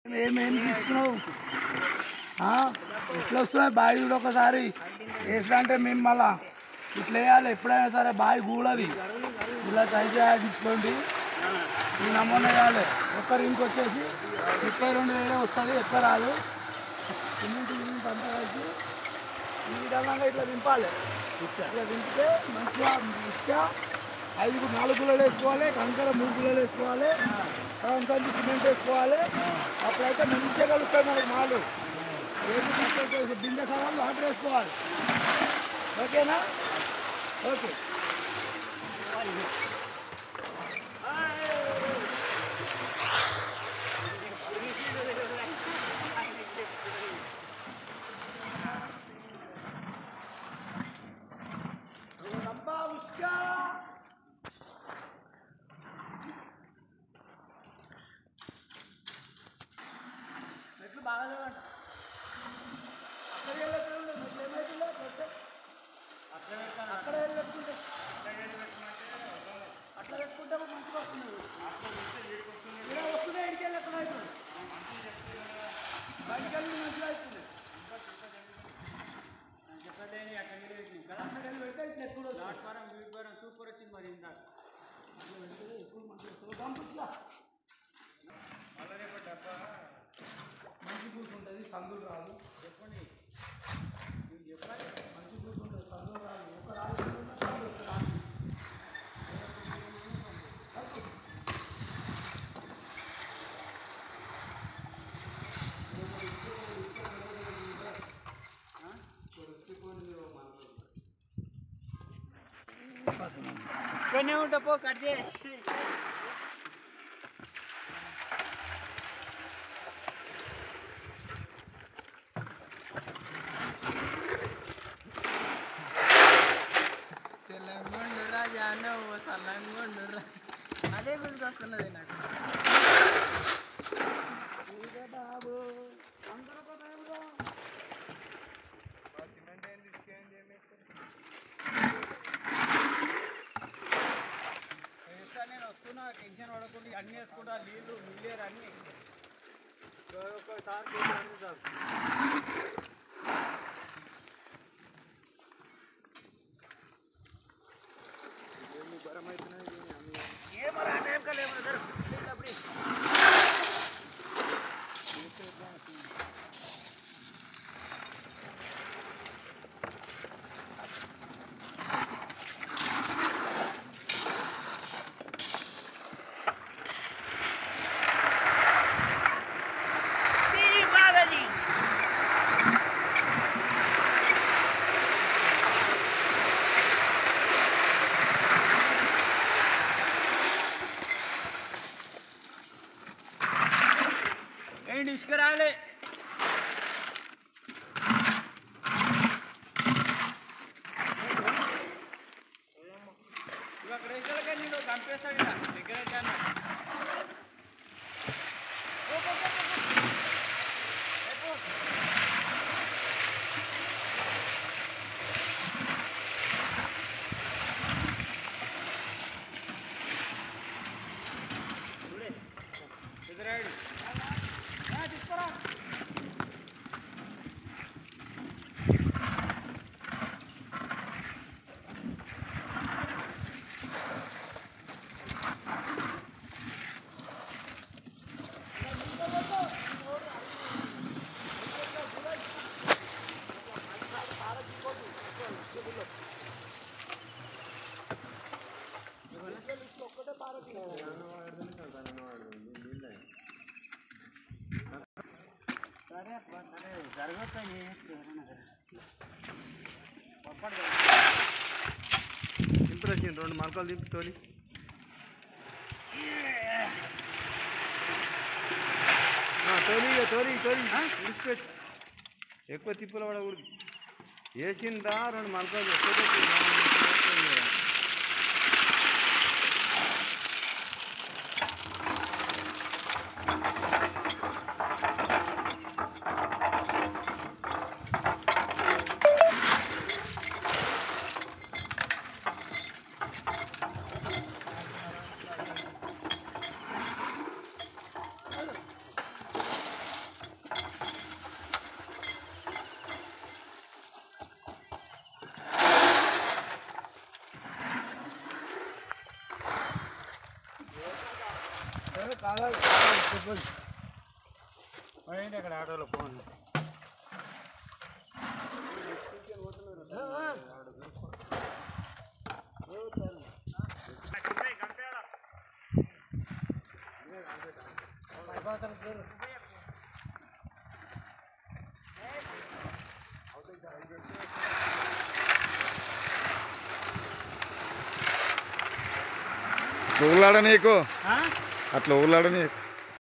ఏమేం తీసుకున్నావు ఆ? ఇట్లా వస్తున్నాయి బావి కూడా ఒకసారి వేసిన అంటే మేము మళ్ళా ఇట్లా వేయాలి ఎప్పుడైనా సరే బావి కూడది ఇలా ట్రై చేయాలి తీసుకోండి ఈ నమూనా వేయాలి ఒక్క రింక్ వచ్చేసి ముప్పై రెండు వేలే వస్తుంది ఎక్కువ రాదు సిమెంట్ గిమెంట్ అంతా కలిసి ఈ విధంగా ఇట్లా దింపాలి ఇట్లా దింపితే మంచిగా ఇసుక ఐదు నాలుగు కిలోలు వేసుకోవాలి కంకర మూడు కిలోలు వేసుకోవాలి సగం సంచి సిమెంట్ వేసుకోవాలి అప్పుడైతే మంచిగా కలుస్తాయి మనకు మాలు ఏది తీసుకొచ్చేసి బిందె సగం వాటర్ వేసుకోవాలి ఓకేనా ఓకే అబ్బా ఉస్కా మెట్లు బాగా లేవంట అక్కడ వెళ్ళకుండా మెట్లు ఏమైతుందో మెట్లు అక్కడ వెళ్ళి పెట్టుకుంటే అట్లా పెట్టుకుంటే మంచిగా వస్తుంది ఇలా వస్తున్నాయి ఇంటికి వెళ్ళి ఎక్కడ అవుతుంది బయటికి వెళ్ళి మంచిగా అవుతుంది అక్కడ వెళ్ళి పెడితే ఇట్లా ఎక్కువ వస్తుంది. సూపర్ వచ్చింది మరి ఇందాక ఇప్పుడు మంచిగా చూద్దాం పుష్ప. మంచి కూర్చుంటుంది సందులు రాదు చెప్పండి చెప్పాలి మంచి కూర్చుంటుంది సందులు రాదు ఒక రాదు ఎక్కడున్నా సందు ఒక రాదు. ఇక్కడనే ఉంటా పో కట్ చేసి తెలంగాణ రాజా నువ్వు తెలంగాణ రా అదే గుర్తుకొస్తున్నది నాకు బాబు అందరూ ఒక టైంలో వేస్తా నేను వస్తున్నా టెన్షన్ పడకుండా అన్ని వేసుకుంటా నీళ్ళు నీళ్ళేరు అన్ని ఒక్కొక్కసారి ఏమరా టైం కల్ ఏమరా జరు అప్పుడు ఏంటి ఇసుక రాలే ఇవి అక్కడ వేసాక నేను కనిపిస్తాడు ఇలా దగ్గర వచ్చాను ఎదురాడు తీసుకురా సరే సరే జరుగుతుంది దింపుడు వచ్చింది రెండు మరకలు దింపు తోలి ఆ, తోలి ఇక తోలి తోలి విడిచిపెట్టు ఎక్కువ తిప్పులు పడకూడదు వేసిందా రెండు మరకలు ఎక్కువ తిప్పులు పడకూడదు. అక్కడ ఆటోలో ఫోన్ ఊర్లాడ నీకు అట్లా ఊర్లాడ నీకు